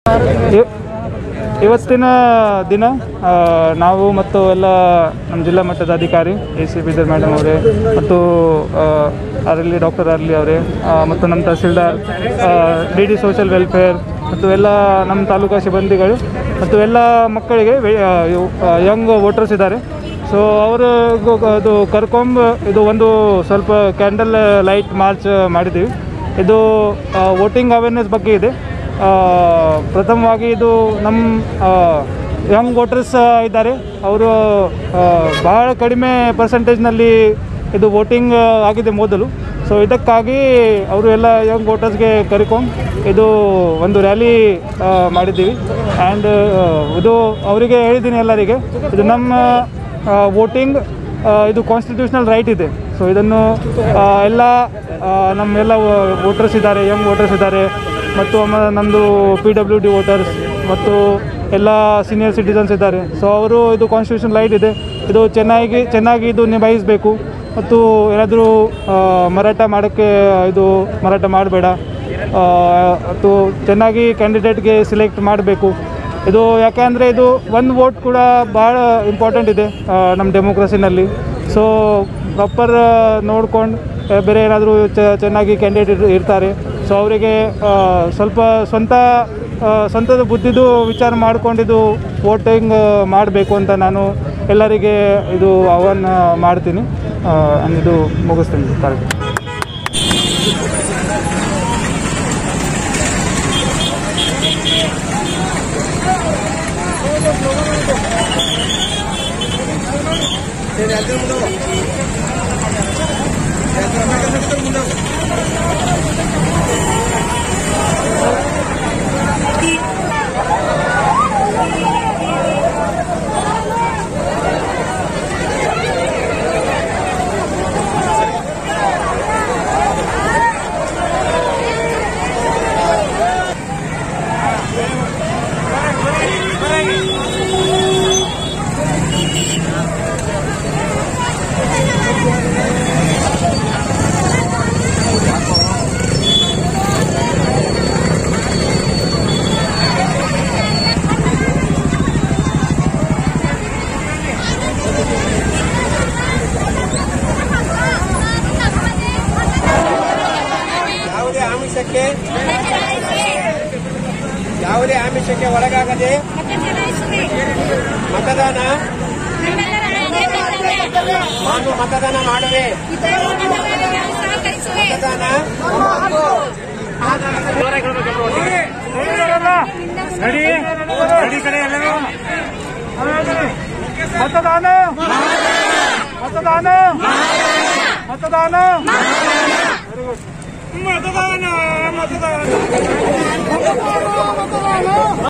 ಇವ್- ಇವತ್ತಿನ ದಿನ ಆ, ನಾವು ಮತ್ತು ಎಲ್ಲ ನಮ್ಮ ಜಿಲ್ಲಾ ಮಟ್ಟದ ಅಧಿಕಾರಿ ಎ ಸಿ ಬಿದರ್ ಮೇಡಮ್ ಅವರೇ ಮತ್ತು ಆ, ಅರಳಿ ಡಾಕ್ಟರ್ ಅರ್ಲಿ ಅವರೇ ಆ, ಮತ್ತು ನಮ್ಮ tahsildar D D social welfare ಮತ್ತು ಎಲ್ಲ ನಮ್ಮ ತಾಲೂಕಾ ಸಿಬ್ಬಂದಿಗಳು ಮತ್ತು ಎಲ್ಲ ಮಕ್ಕಳಿಗೆ ಯಂಗ್ ವೋಟರ್ಸ್ ಇದ್ದಾರೆ ಸೊ ಅವರು ಅದು ಕರ್ಕೊಂಬ ಇದು ಒಂದು ಸ್ವಲ್ಪ ಕ್ಯಾಂಡಲ್ ಲೈಟ್ ಮಾರ್ಚ್ ಮಾಡಿದ್ದೀವಿ ಇದು ವೋಟಿಂಗ್ ಅವೇರ್ನೆಸ್ ಬಗ್ಗೆ ಇದೆ ಆ, ಪ್ರಥಮವಾಗಿ ಇದು ನಮ್ಮ ಯಂಗ್ ವೋಟರ್ಸ್ ಇದ್ದಾರೆ ಅವರು ಆ, ಬಹಳ ಕಡಿಮೆ ಪರ್ಸೆಂಟೇಜ್ನಲ್ಲಿ ಇದು ವೋಟಿಂಗ್ ಆಗಿದೆ ಮೊದಲು ಸೊ ಇದಕ್ಕಾಗಿ ಅವರು ಎಲ್ಲ ಯಂಗ್ ವೋಟರ್ಸ್ಗೆ ಕರ್ಕೊಂಡು ಇದು ಒಂದು ರ್ಯಾಲಿ ಮಾಡಿದ್ದೀವಿ ಆ್ಯಂಡ್ ಇದು ಅವರಿಗೆ ಹೇಳಿದ್ದೀನಿ ಎಲ್ಲರಿಗೆ ಇದು ನಮ್ಮ ವೋಟಿಂಗ್ ಇದು ಕಾನ್ಸ್ಟಿಟ್ಯೂಷನಲ್ ರೈಟ್ ಇದೆ ಸೊ ಇದನ್ನು ಆ, ಎಲ್ಲ ಆ, ನಮ್ಮೆಲ್ಲ ವೋಟರ್ಸ್ ಇದ್ದಾರೆ ಯಂಗ್ ವೋಟರ್ಸ್ ಇದ್ದಾರೆ ಮತ್ತು ಆಮೇಲೆ ನಮ್ಮದು ಪಿ ಡಬ್ಲ್ಯೂ ಡಿ ವೋಟರ್ಸ್ ಮತ್ತು ಎಲ್ಲ ಸೀನಿಯರ್ ಸಿಟಿಸನ್ಸ್ ಇದ್ದಾರೆ ಸೊ ಅವರು ಇದು ಕಾನ್ಸ್ಟಿಟ್ಯೂಷನ್ ರೈಟ್ ಇದೆ ಇದು ಚೆನ್ನಾಗಿ ಚೆನ್ನಾಗಿ ಇದು ನಿಭಾಯಿಸಬೇಕು ಮತ್ತು ಏನಾದರೂ ಮಾರಾಟ ಮಾಡೋಕ್ಕೆ ಇದು ಮಾರಾಟ ಮಾಡಬೇಡ ಮತ್ತು ಚೆನ್ನಾಗಿ ಕ್ಯಾಂಡಿಡೇಟ್ಗೆ ಸಿಲೆಕ್ಟ್ ಮಾಡಬೇಕು ಇದು ಯಾಕೆಂದರೆ ಇದು ಒಂದು ವೋಟ್ ಕೂಡ ಭಾಳ ಇಂಪಾರ್ಟೆಂಟ್ ಇದೆ ಆ, ನಮ್ಮ ಡೆಮೋಕ್ರಸಿನಲ್ಲಿ ಸೊ ಪ್ರಾಪರ್ ನೋಡ್ಕೊಂಡು ಬೇರೆ ಏನಾದರೂ ಚೆನ್ನಾಗಿ ಕ್ಯಾಂಡಿಡೇಟ್ ಇರ್ತಾರೆ ಸೊ ಅವರಿಗೆ ಆ, ಸ್ವಲ್ಪ ಸ್ವಂತ ಆ, ಸ್ವಂತದ ಬುದ್ಧಿದು ವಿಚಾರ ಮಾಡ್ಕೊಂಡಿದ್ದು ವೋಟಿಂಗ್ ಮಾಡಬೇಕು ಅಂತ ನಾನು ಎಲ್ಲರಿಗೆ ಇದು ಆಹ್ವಾನ ಮಾಡ್ತೀನಿ ಆ, and ಇದು ಮುಗಿಸ್ತೀನಿ ಕಾರ್ಯಕ್ರಮ ಯಾವುದೇ ಆಮಿಷಕ್ಕೆ ಯಾವುದೇ ಆಮಿಷಕ್ಕೆ ಒಳಗಾಗದೆ ಮತದಾನ ನಾನು ಮತದಾನ ಮಾಡುವೆ ಮತದಾನ ರೆಡಿ ರೆಡಿ ಕಡೆ ಎಲ್ಲರೂ ಮತದಾನ ಮತದಾನ ಮತದಾನ ಮತದಾನ ಮತದಾನ